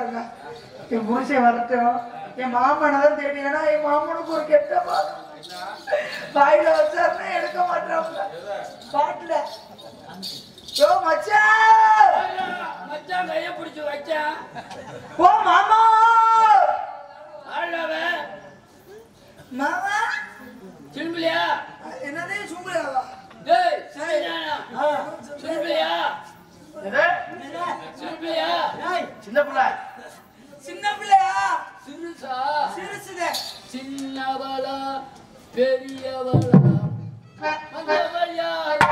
பாருங்க என் புருஷன் வரட்டும் என் மாமனை தான் தேடினா என் மாமனுக்கு ஒரு கெட்ட பாடம் வாயில வச்சாருன்னா எடுக்க மாட்டாங்க பாட்டுல யோ மச்சான் மச்சான் கைய பிடிச்சு வச்சான் ஓ மாமா ஆடவன் மாமா சிம்பிளியா என்னதே சுங்குலாவா டேய் சரிதானா சிம்பிளியா சிம்பிளியா சின்ன பிள்ளை சின்ன பிள்ளையா சிறுசா சிறுசுதே சின்னவளா பெரியவளா மகவள் யாரோ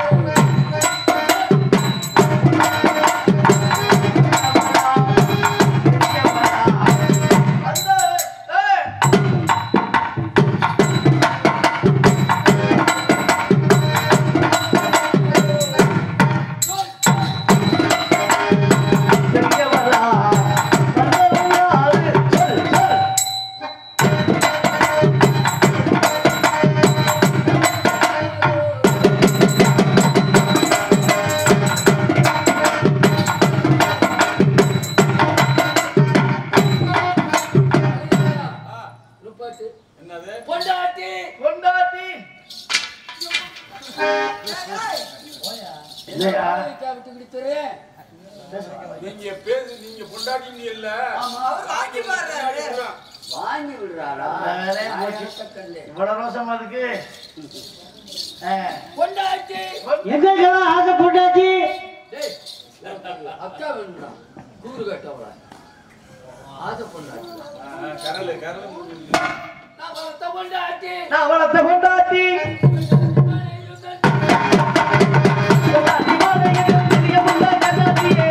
லுப்பாட்டு என்னது பொண்டாட்டி கொண்டாட்டி இல்லையா விட்டு விடுத்துரு நீங்க பேசு நீங்க பொண்டாட்டிங்க இல்ல அவர் வாங்கி பாடுறாரு வாங்கி விடுறாரா அந்த வேலையை போச்சு. கல்லு இவ்வளவு ரோசம் அதுக்கு ஆ. பொண்டாட்டி எங்கெல்லாம் ஆசை போட்டாச்சு டேய் அக்கா வேணும்டா கூறு கட்டவளா ஆசை பொண்டாட்டி கரல் கரல் முடிஞ்சு நான் வளர்த்த பொண்டாட்டி நான் வளர்த்த கொண்டாட்டி கொண்டாட்டி போல எனக்கு தெரிய முல்ல கண்ணாடியே.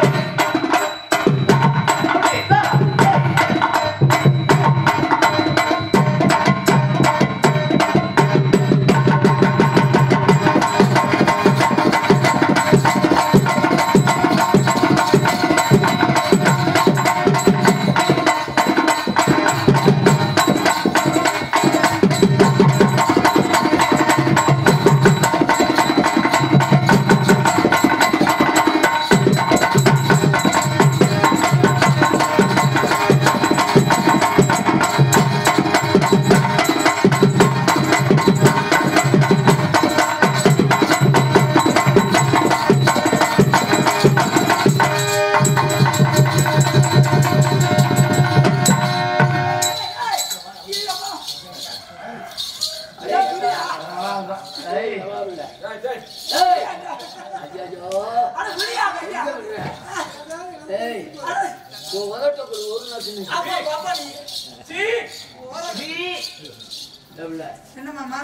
ஏய், டேய், டேய். அட விடியா கையா ஏய் உன் உதட்டக்குள்ள ஒரு நாள் அப்பா பாப்பா நீ எவ்வளோ என்ன மாமா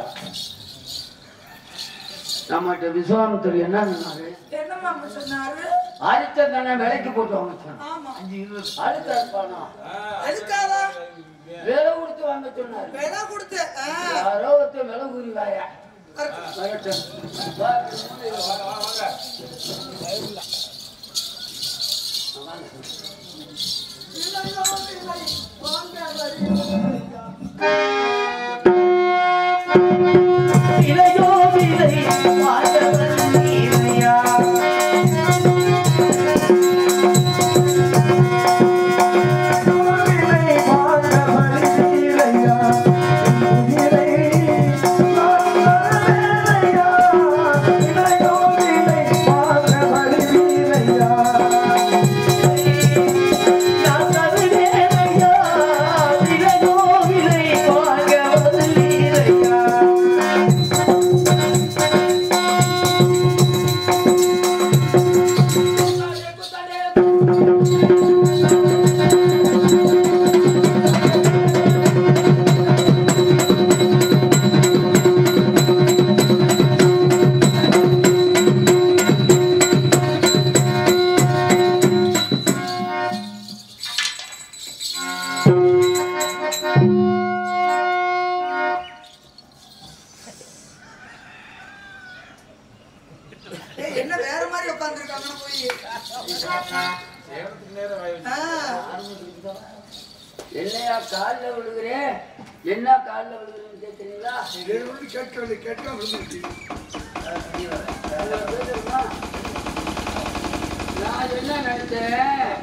நம்மகிட்ட விஸ்வாமித்தர் என்ன சொன்னாரு என்ன மாமா சொன்னாரு ஆதித்த தானே விலைக்கு போட்டு வாங்க சொன்னார் ஆமா அடுத்த பணம் எதுக்காக விலை கொடுத்து வாங்க சொன்னாரு விலை கொடுத்து ஆ, யாரோ ஒருத்தர் விலை கூறி வாயா கரெக்ட். வரட்டும். வா, வாங்க, வாங்க, வாங்க. இல்லையோ, இல்லை. வாங்க, வருகிறோம். இளையோ விதை வாழ்ந்தவன் நீரையா. விதை வாழ்ந்தவன் நீரையா. உயிரை வாழ்ந்தவனையா. இளையோ விதை வாழ்ந்தவன் நீரையா. நான் தருவேனையா. இளையோ விதை வாழ்ந்தவன் நீரையா. ஏய், என்ன வேற மாதிரி உட்காந்துருக்காங்கன்னு போய் சேவத்துக்கு நேரம் ஆயிடுச்சு. ஆ, என்னையா காலில் விழுகிறேன் என்ன காலில் விழுகிறேன்னு கேட்குறீங்களா நான் என்ன நினைச்சேன்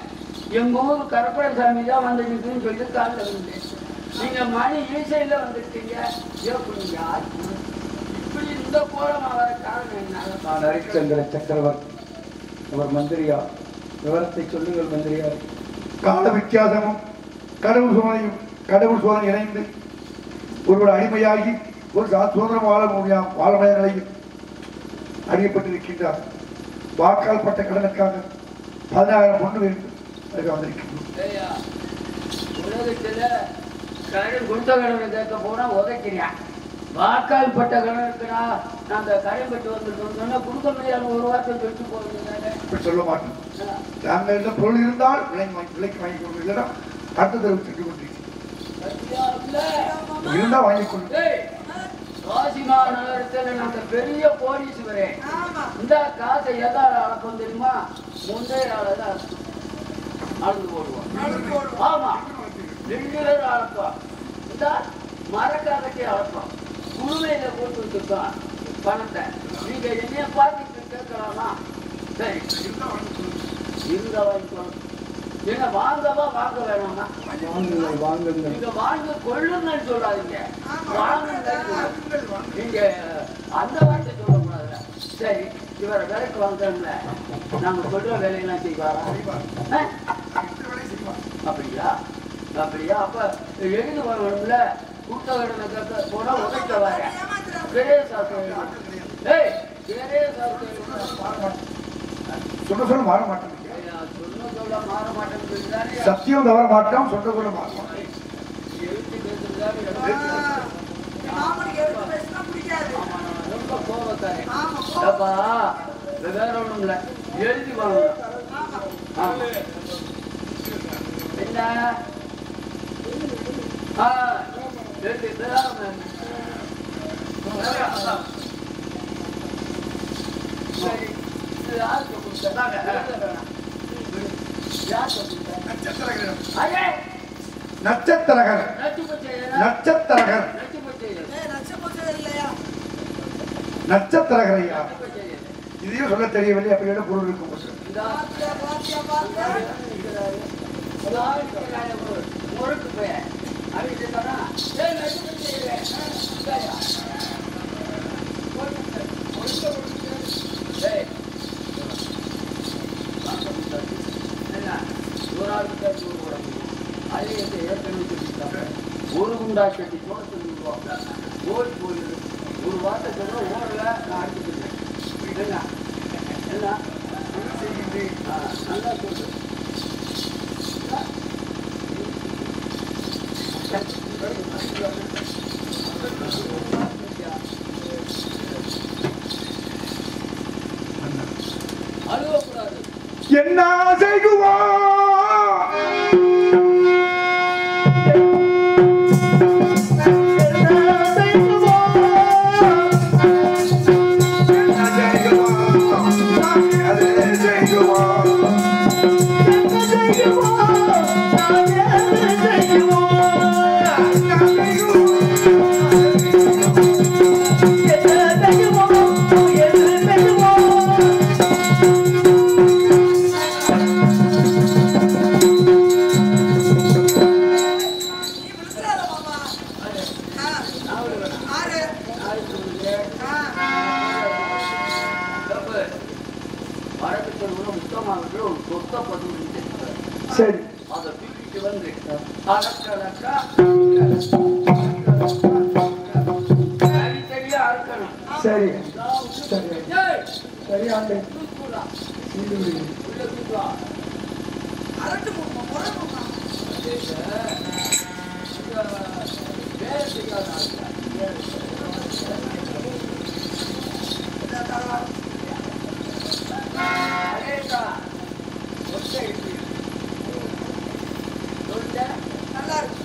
எங்க ஊர் கருப்பணசாமி தான் வந்து நிற்குன்னு சொல்லி காலில் விழுந்தேன் நீங்க மணி ஈசையில வந்துட்டீங்க எப்படி யார் இப்படி இந்த கோலமா வர காரணம் என்ன நான் ஹரிச்சந்திர சக்கரவர்த்தி அவர் மந்திரியா விவரத்தை சொல்லுங்கள் மந்திரியா கால வித்தியாசமும் கடவுள் சோதனையும் கடவுள் சோதனை இணைந்து ஒருவர் அடிமையாகி ஒரு சா- சுதந்திரம் வாழ முடியாம வாழ நிலையில் அறியப்பட்டிருக்கின்றார் வாக்கால் பட்ட கடனுக்காக பதினாயிரம் பொண்ணு வேண்டும் அதுக்கு வந்திருக்கின்றோம் ஐயா, உலகத்துல கடன் கொடுத்த கடனை கேட்க போனா உதைக்கிறியா வாக்கால் பட்ட கடனுக்குனா நாங்க கடன் கட்டி வந்திருக்கோம் சொன்னா கொடுக்க முடியாத ஒரு வார்த்தை சொல்லிட்டு போகிறீங்க இப்படி சொல்ல மாட்டோம் தாங்களிடம் பொருள் இருந்தால் விலை வாங்கி விலைக்கு வாங்கி கொண்டு இல்லைன்னா அடுத்த தெருவு சென்று கொண்டிருக்கிறேன் இருந்தால் வாங்கி கொண்டு காசிமா நகரத்துல நாங்க பெரிய போலீஸ் வரேன் ஆமா இந்த காசை எதால அளப்போம் தெரியுமா முந்தைய ஆளை தான் அளப்போம். அளந்து போடுவோம் அளந்து போடுவோம். ஆமா ரெண்டு பேரும் அளப்போம் இந்த மரக்காகட்டி அளப்போம் குழுமையில போட்டு வச்சிருக்கோம் பணத்தை நீங்க என்னைய பார்த்துட்டு கேட்கலாமா சரி இருந்தா வாங்கிக்கோங்க என்ன வாங்கவா வாங்க வேணாமா வாங்குங்கள் வாங்குங்கள் நீங்க வாங்க கொள்ளுங்கன்னு சொல்லாதீங்க வாங்குங்கள் சொல்லுங்க. நீங்க அந்த வார்த்தை சொல்லக்கூடாதுல சரி இவரை வேலைக்கு வாங்கல நாங்க சொல்ற வேலையெல்லாம் செய்வாரா ஆ? அப்படியா அப்படியா அப்ப எழுதி வரணும்ல கூட்ட கடனை கேட்க போனா உதைக்க வர பெரிய சாஸ்திரம் ஏய் பெரிய சாஸ்திரம் சொல்ல சொல்ல மாற மாட்டேன் சொன்ன சொல்ல மாற மாட்டேங்குது சத்தியம் தவற மாட்டோம் சொல்ல சொல்ல மாற மாட்டோம் எழுத்து பேசுறதுதான் எனக்கு மாமனுக்கு எடுத்து பேசினா பிடிக்காது ஆமா, நான் ரொம்ப கோபக்காரன் ஆமா அப்பா இது வேற ஒண்ணும் இல்ல எழுதி வாங்கணும் ஆமா. என்ன ஆ, எழுதி வேற சரி இது யாருக்கு கொடுத்தாங்க எழுத வேணாம். யாருக்கு கொடுத்தாங்க? ஐயே, நட்சத்திரகர் நட்டு போச்சு, நட்சத்திரகர் நட்டு போச்சு, ஏய் நச்சப்பச்சது இல்லையா நட்சத்திரகர் ஐயா நட்டு போச்சு. இதையும் சொல்ல தெரியவில்லை அப்படி என்ன பொருள் இருக்கும் இந்தா, பாத்தியா பாத்தியா பாத்தியா முறுக்கு போய் அவங்க சொன்னா ஏய் நட்டு போச்சு, இந்தாயா. ஏய். என்ன? ஒரு ஆள் கிட்ட நூறு போட முடியும். அது எங்க ஏற்கனவே சொல்லிட்டாங்க. ஒரு குண்டா கட்டி சோளத்தை நூறுவாங்க ஓடி போயிடுது ஒரு வார்த்தை சொன்னா ஓடல நான் அடிச்சுக்கிறேன் என்ன என்ன ஆ, நல்லா சொல்லு அழுவக்கூடாது என்ன செய்குவான் என்ன செய்குவான் அது செய்குவான் நீ விழுந்துடாத மாமா ஆ, ஆறு ஆ, சரி அதை தூக்கிட்டு வந்து அடக்கடக்கா தனித்தனியா அறுக்கணும் சரி சரி ஏய், சரி ஆண்டு தூக்குடா. சீண்டு விடுங்க. உள்ள தூக்குடா. அரட்டு மாமா முறை மாமா வேலை செய்யாத ஆளுங்க. அதேதா. ஒட்டை இருக்கு. ஒட்டை. நல்லா இருக்கு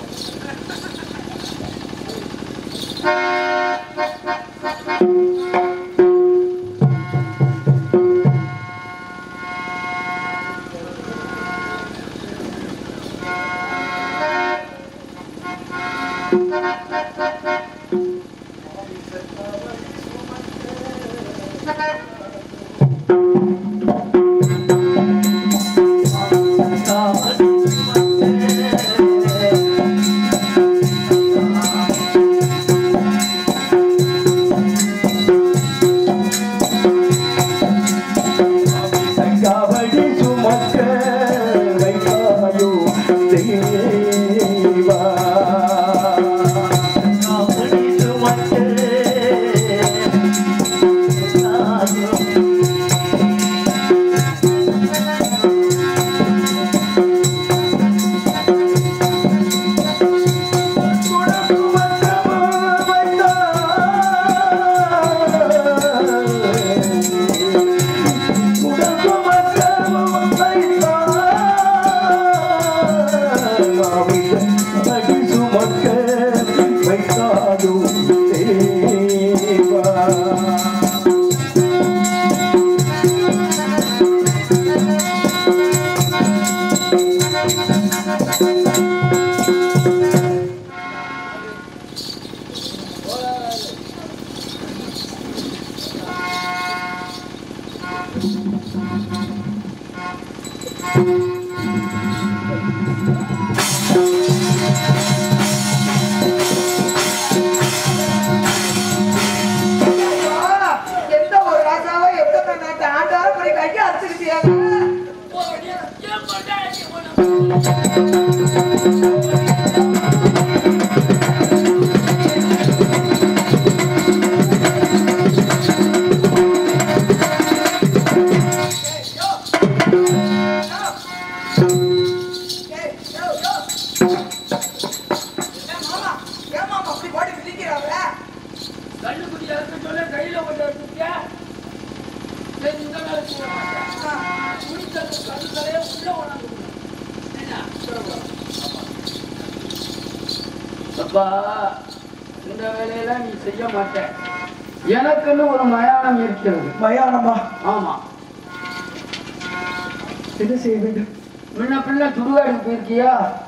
ஆ குடித்தது கண்களே உள்ள உணர்ந்து அப்பா இந்த வேலையெல்லாம் நீ செய்ய மாட்ட எனக்குன்னு ஒரு மயானம் இருக்கிறது மயானமா ஆமா என்ன செய்ய வேண்டும் முன்ன பின்ன சுடுகாடுக்கு போயிருக்கியா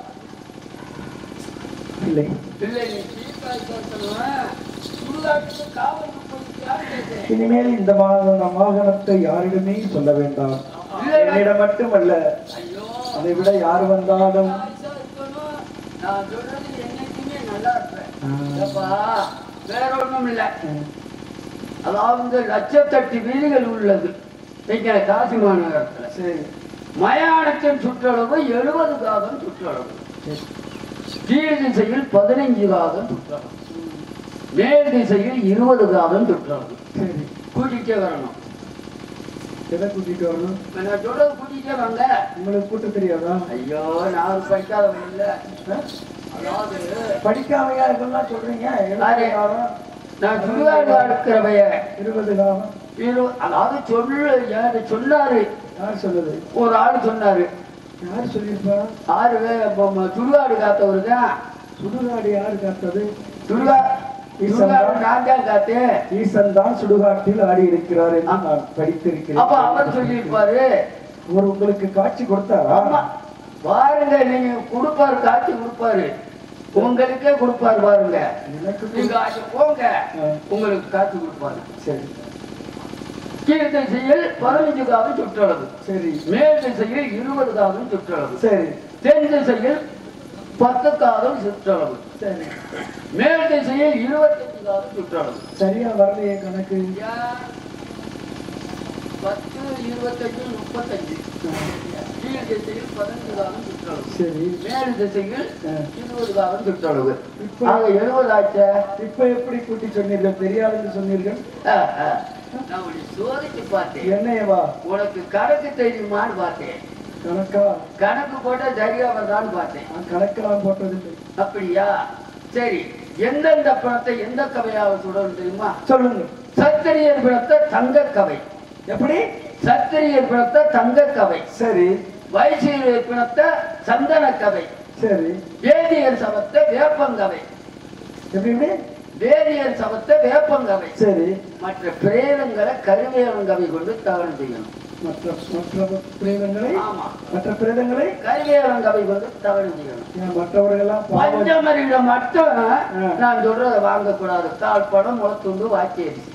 இல்லை இல்லை நீ சீக்காய் சொல்லுவேன் சுடுகாட்டுக்கு காவலுக்கு போயிருக்கியான்னு கேட்டேன் இனிமேல் இந்த வாகன வாகனத்தை யாரிடமே சொல்ல வேண்டாம் இல்லை என்னிடம் மட்டுமல்ல ஐயோ அதை விட யார் வந்தாலும் ஆயுசா இருக்கணும். நான் சொல்றது என்னைக்குமே நல்லா இருப்பேன் ஆ. ஏப்பா, வேற ஒண்ணும் இல்ல அதாவது லட்சத்தெட்டு வீடுகள் உள்ளது இங்க காசி மாநகரத்துல சரி மயானத்தின் சுற்றளவு எழுபது காதம் சுற்றளவு கீழ் திசையில் பதினைஞ்சு காதம் சுற்றளவு மேல் திசையில் இருபது காதம் சுற்றளவு சரி கூட்டிட்டே வரணும் எதை கூட்டிட்டு வரணும் இப்ப நான் சொல்றது கூட்டிட்டே வாங்க உங்களுக்கு கூட்ட தெரியாதா ஐயோ நான் படிக்காதவன் இல்ல அதாவது படிக்காமையா இதெல்லாம் சொல்றீங்க யாரு? எழுபது காலம் நான் சுடுகாடு அடுக்கிறவைய இருபது காலம் அதாவது சொல்லு யாரு சொன்னாரு யார் சொல்லுது ஒரு ஆள் சொன்னாரு யார் சொல்லியிருப்பா ஆறு பேர் சுடுகாடு காத்தவரு தான் சுடுகாடு யார் காத்தது சுடுகா சுடுகாடு நான் தான் காத்தேன் ஈசன் தான் சுடுகாட்டில் ஆடி இருக்கிறார் என்று நான் அப்ப படித்திருக்கிறேன் அவர் சொல்லியிருப்பாரு அவர் உங்களுக்கு காட்சி கொடுத்தாரா ஆமா பாருங்க நீங்க கொடுப்பாரு காட்சி கொடுப்பாரு உங்களுக்கே கொடுப்பாரு பாருங்க எனக்கு நீங்க அங்க போங்க ஆ. உங்களுக்கு காட்சி கொடுப்பாரு சரி கீழ் திசையில் பதினஞ்சு காலம் சுற்றளவு சரி மேல் திசையில் இருபது காலம் சுற்றளவு சரி தென் திசையில் பத்து காலம் சுற்றளவு சரி மேல் திசையில் இருபத்தஞ்சு காலம் சுற்றளவு சரியா வரலையே கணக்கு ஏன்? பத்து இருபத்தஞ்சு முப்பத்தஞ்சு கீழ் திசையில் பதினஞ்சு காலம் சுற்றளவு சரி மேல் திசையில் ஆ. இருபது காலம் சுற்றளவு இப்போ- ஆக எழுபது ஆச்சா இப்ப எப்படி கூட்டி சொன்னீர்கள் தெரியாதுன்னு சொன்னீர்கள் ஆ, ஆ. நான் உன்னை சோதிச்சு பார்த்தேன் என்னையவா உனக்கு கணக்கு தெரியுமான்னு பார்த்தேன் கணக்கா கணக்கு போட்டா சரியா வருதான்னு பார்த்தேன் நான் கணக்கெல்லாம் போட்டதில்லை அப்படியா சரி எந்தெந்த பணத்தை எந்த கவையாக சுடணும் தெரியுமா சொல்லுங்க சத்திரியர் பிணத்தை தங்க கவை எப்படி சத்திரியர் பிணத்தை தங்க கவை சரி வைசியர் பிணத்தை சந்தன கவை சரி வேதியர் சவத்தை வேப்பங்கவை எப்படி எப்படி வேதியர் சவத்தை வேப்பங்கவை சரி மற்ற பிரேதங்களை கருவேலங்கவை கொண்டு தகனம் செய்யணும் மற்ற மற்ற பிரேதங்களை ஆமா மற்ற பிரேதங்களை கருவேலங்கவை கொண்டு தகனம் செய்யணும் ஏன் மற்றவர்களெல்லாம் பாவம் பஞ்சமரியில மட்டும் ஆ. நான் சொல்றதை வாங்கக்கூடாது தாழ் படம் முளத்துண்டு வாக்கி அரிசி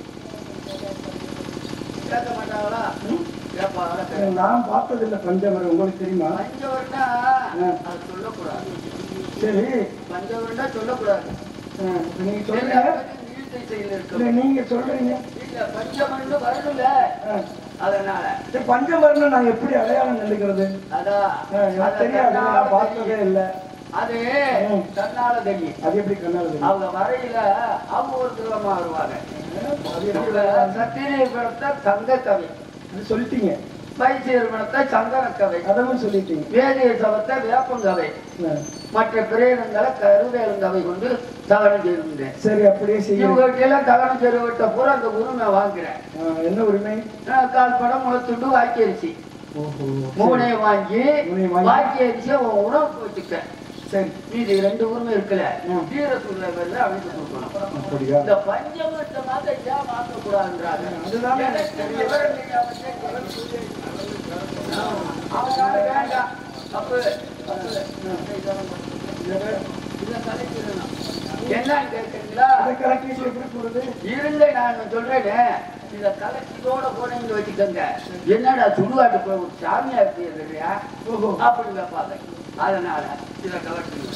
கேட்க மாட்டாங்களா ம்? கேட்பாங்களா கேட்க- நான் பார்த்ததில்லை பஞ்சமரம் உங்களுக்கு தெரியுமா பஞ்சவர்னா ஆ. அது சொல்லக்கூடாது சரி பஞ்சவர்னா சொல்லக்கூடாது ஆ, இப்ப நீங்க சொல்றீங்க எல்லாத்துக்கும் நீர் திசையில் இல்ல இருக்கும் நீங்க சொல்றீங்க இல்ல பஞ்சமர்னு வரணுங்க ஆ, அதனால சரி, பஞ்சமரம் நான் எப்படி அடையாளம் கண்டுக்கிறது அதான் ஆ, எனக்கு அது தெரியாது தன்னால நான் பார்த்ததே தெரியும். இல்லை அது ம். தன்னால தெரியும் அது எப்படி கண்ணால் தெரியும்? அவங்க வரையில அவங்க ஒரு திருவமா வருவாங்க அது எப்படி இவங்க சத்திரியர் படத்தை தங்க கவி அது சொல்லிட்டீங்க வைசியர் படத்தை சந்தன கவை அதவும் சொல்லிட்டீங்க வேதியர் சபத்தை வேப்பங்கவை ஆ, மற்ற பிரேதங்களை கருவேலங்கவை கொண்டு தகனம் செய்திருந்தேன் சரி அப்படியே செய்யுங்க இவங்ககிட்ட எல்லாம் தகனம் செய்து விட்ட பூரா அந்த உரிமை வாங்குறேன் ஆ, என்ன உரிமை நான் கால் படம் முளத்துண்டு வாக்கி அரிசி ஓஹோ மூணை வாங்கி மூணையும் வாங்கி. வாக்கி அரிசியை உன் உணவுக்கு வச்சுக்க சரி மீதி ரெண்டு உரிமை இருக்குல்ல ம். வீர சூழ்நிலை அமைச்சு கொடுக்கணும் அப்படியா இந்த பஞ்சமத்தை மாத்த ஏன் மாத்த கூடாதுன்றாங்க அதுதான் எனக்கு தெரியல. விவரம் தெரியாம கேட்கிறேன். அவனால வேண்டாம் தப்பு தப்பு. இதை கலைச்சிடணும். என்னன்னு கேட்குறீங்களா அதை கலக்கிட்டு எப்படி போறது இருங்க நான் சொல்றேனே இத கலெக்டரோட போனீங்க வச்சுக்கோங்க என்னடா சுடுகாட்டு போய் ஒரு சாமியார் பேர் இல்லையா ஓஹோ அப்படி கேட்பாங்க அதனால இத கலெக்டர்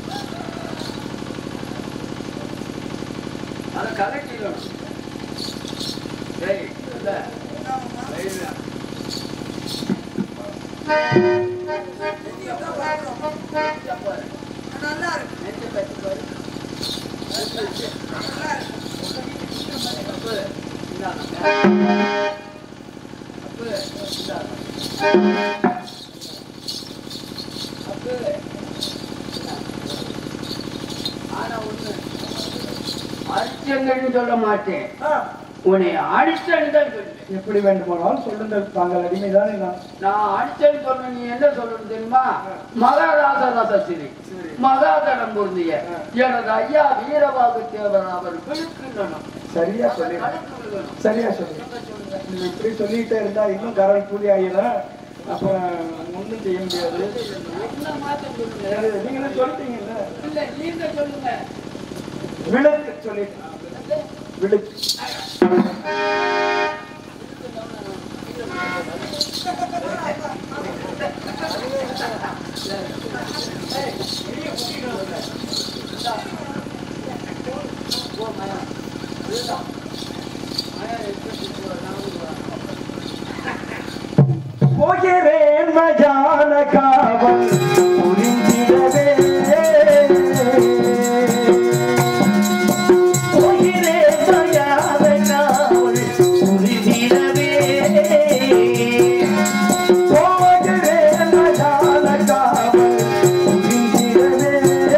அதை கலெக்டிடணும் சரி இல்ல இல்ல. நெஞ்ச பாரு. நல்லா இருக்கு நெஞ்ச கட்டி பாரு. அப்ப, இந்தாங்க. அப்ப, இந்தாங்க. அப்ப, ஆனா ஒண்ணு அர்ச்சங்கன்னு சொல்ல மாட்டேன் ஆ, உன்னை அடிச்சேன்னு தான் சொல்லுவேன் எப்படி வேண்டுமானாலும் சொல்லுங்கள் தாங்கள் அடிமைதானே நான் நான் அடிச்சேன்னு சொன்ன நீ என்ன சொல்லணும் தெரியுமா மகாராச ரசசிரி மகாதரம் பொருந்திய எனது ஐயா வீரபாகு தேவர் அவர் விழுக்கின்றனும் சரியா சொல்லி சரியா சொல்லு நீ இப்படி சொல்லிட்டே இருந்தா இன்னும் கரல் கூலி ஆகிடும் அப்புறம் ஒன்றும் செய்ய முடியாது என்ன மாற்றம் சொல்லுங்க சரி, நீங்களே சொல்லிட்டீங்கல்ல இல்ல நீங்க சொல்லுங்க விழுக்கு சொல்லிட்டு விழுக்கு போகிறேன் மஜான காவல் புரிந்திடவே போகிறேன் மஜான காவல் புரிந்திடவே போகிறேன் மஜான காவல் புரிந்திடவே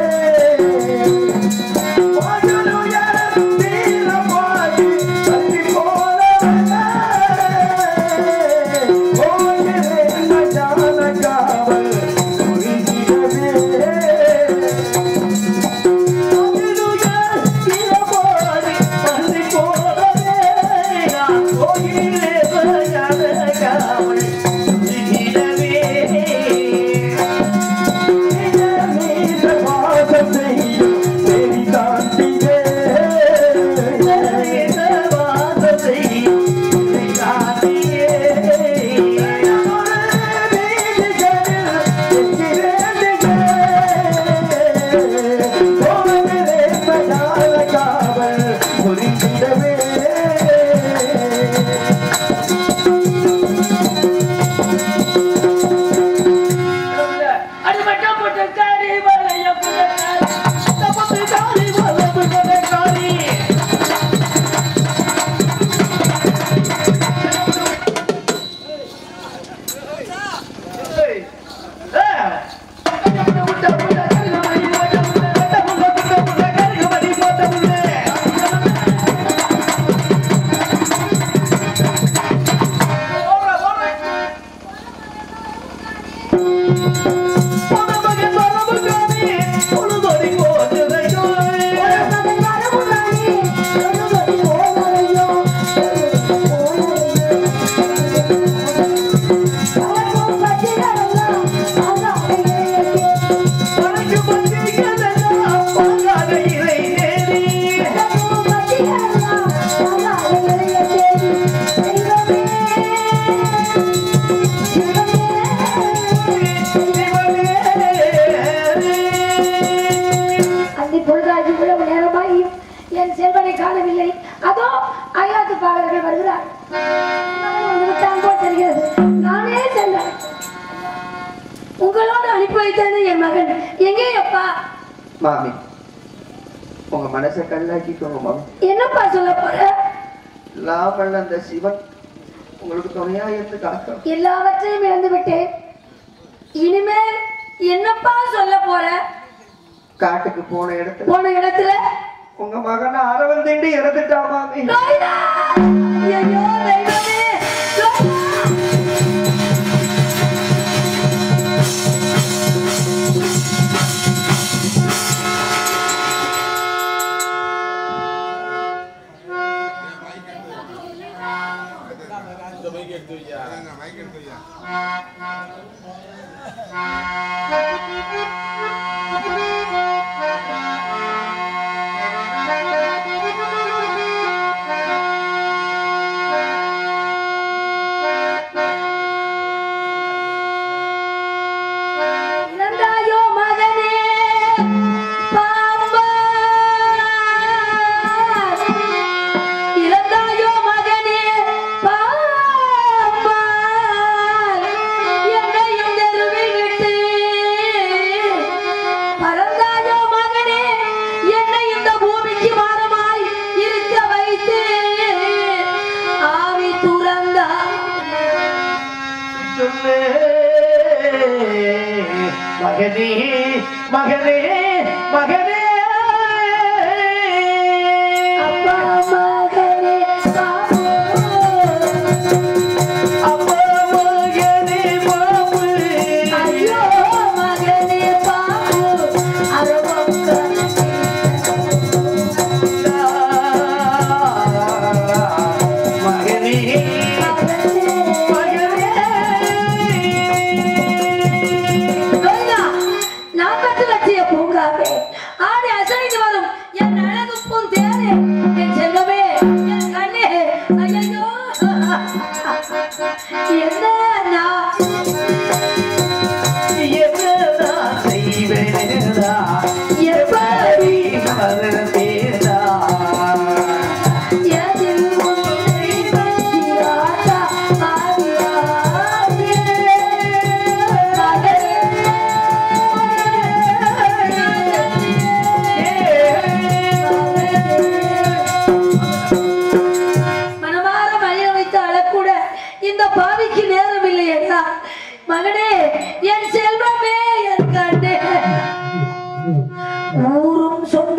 வாயுலுயர் வீரமாகி தப்பி போனவனே. போகிறேன் மஜான காவல் புரிந்திடவே அந்தி பொழுதாகி இவ்வளவு நேரமாகியும் என் செல்வனை காணவில்லை அதோ அயாத்து பாடல்கள் வருகிறார் நான் வந்து விட்டான் போல் தெரிகிறது நானே சென்றேன் உங்களோடு அனுப்பி வைத்தது என் மகன் எங்கே அப்பா மாமி உங்க மனசை கல்லாக்கிக்கோங்க மாமி என்னப்பா சொல்ல போற லாபல்ல அந்த சிவன் உங்களுக்கு துணையா இருந்து காக்க எல்லாவற்றையும் இழந்து விட்டேன் இனிமேல் என்னப்பா சொல்ல போற காட்டுக்கு போன இடத்துல போன இடத்துல உங்க மகனை அரவல் திண்டு இறந்துட்டா மாமி லோய்டா! ஐயையோ, தெய்வமே! லோய்டா! இழந்தாயோ மகனே பாம்பா இழந்தாயோ மகனே பாம்பா என்னையும் தெருவில் விட்டு பறந்தாயோ மகனே என்னை இந்த பூமிக்கு பாரமாய் இருக்க வைத்து ஆவி துறந்தா சொல்லு மகனே மகனே மகனே அப்பா மகனே பாம்பா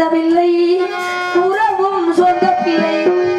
சொந்தமில்லை உறவும் சொந்தமில்லை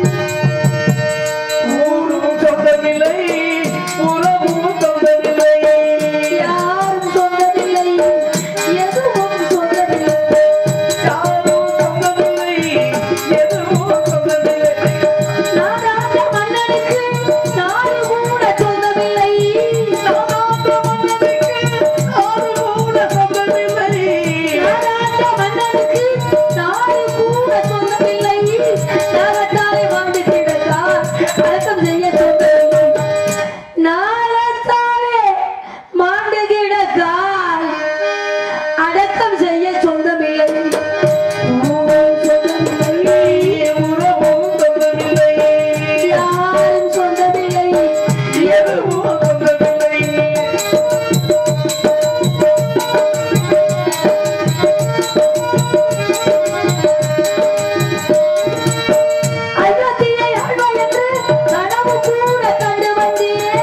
ஊரும் சொந்தமில்லை உறவும் சொந்தமில்லை யாரும் சொந்தமில்லை எதுவும் சொந்தமில்லை யாரும் சொந்தமில்லை எதுவும் சொந்தமில்லை நாடாண்ட மன்னனுக்கு நாடு கூட சொந்தமில்லை நாடாண்ட மன்னனுக்கு நாடு கூட சொந்தமில்லை நாடாண்ட மன்னனுக்கு நாடு கூட சொந்தமில்லை நாகத்தாலே வாழ்ந்து கிடக்கார் அடக்கம் செய்ய சொந்தமில்லை நாகத்தாலே மாண்டு கிடக்கார் அடக்கம் செய்ய சொந்தமில்லை ஊரும் சொந்தமில்லை உறவும் சொந்தமில்லை யாரும் சொந்தமில்லை எதுவும் சொந்தமில்லை அயோத்தியை ஆழ்வாய் என்று கனவு கூட கண்டு வந்தேன்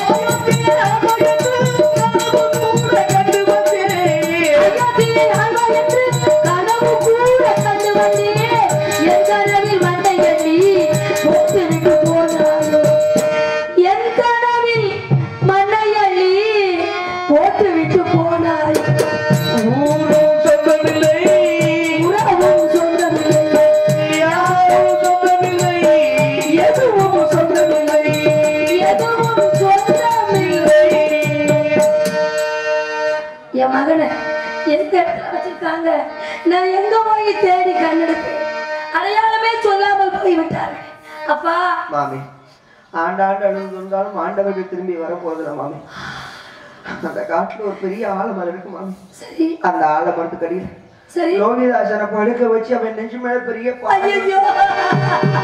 அயோத்தியை ஆழ்வாய் என்று கனவு கூட கண்டு வந்தேன் என் கனவில் மண்டை எண்ணி போட்டுவிட்டு போனாய் என் கனவில் மண்ணை அள்ளி போட்டுவிட்டு போனாய் ஊரும் சொந்தமில்லை உறவும் சொந்தமில்லை யாரும் சொந்தமில்லை எதுவும் சொந்தமில்லை எதுவும் சொந்தமில்லை என் மகனை எந்த இடத்துல வச்சிருக்காங்க நான் எங்க போய் தேடி கண்ணெடுப்பேன் அடையாளமே சொல்லாமல் போய்விட்டார்கள் அப்பா மாமி ஆண்டாண்டு அழுது இருந்தாலும் ஆண்டவர்கள் திரும்பி வர போறதில்ல மாமி அந்த காட்டுல ஒரு பெரிய ஆலமரம் இருக்கு மாமி சரி அந்த ஆலமரத்துக்கு அடியில் சரி லோகிதாசனை படுக்க வச்சு அவன் நெஞ்சு மேல பெரிய பாறை ஐயோ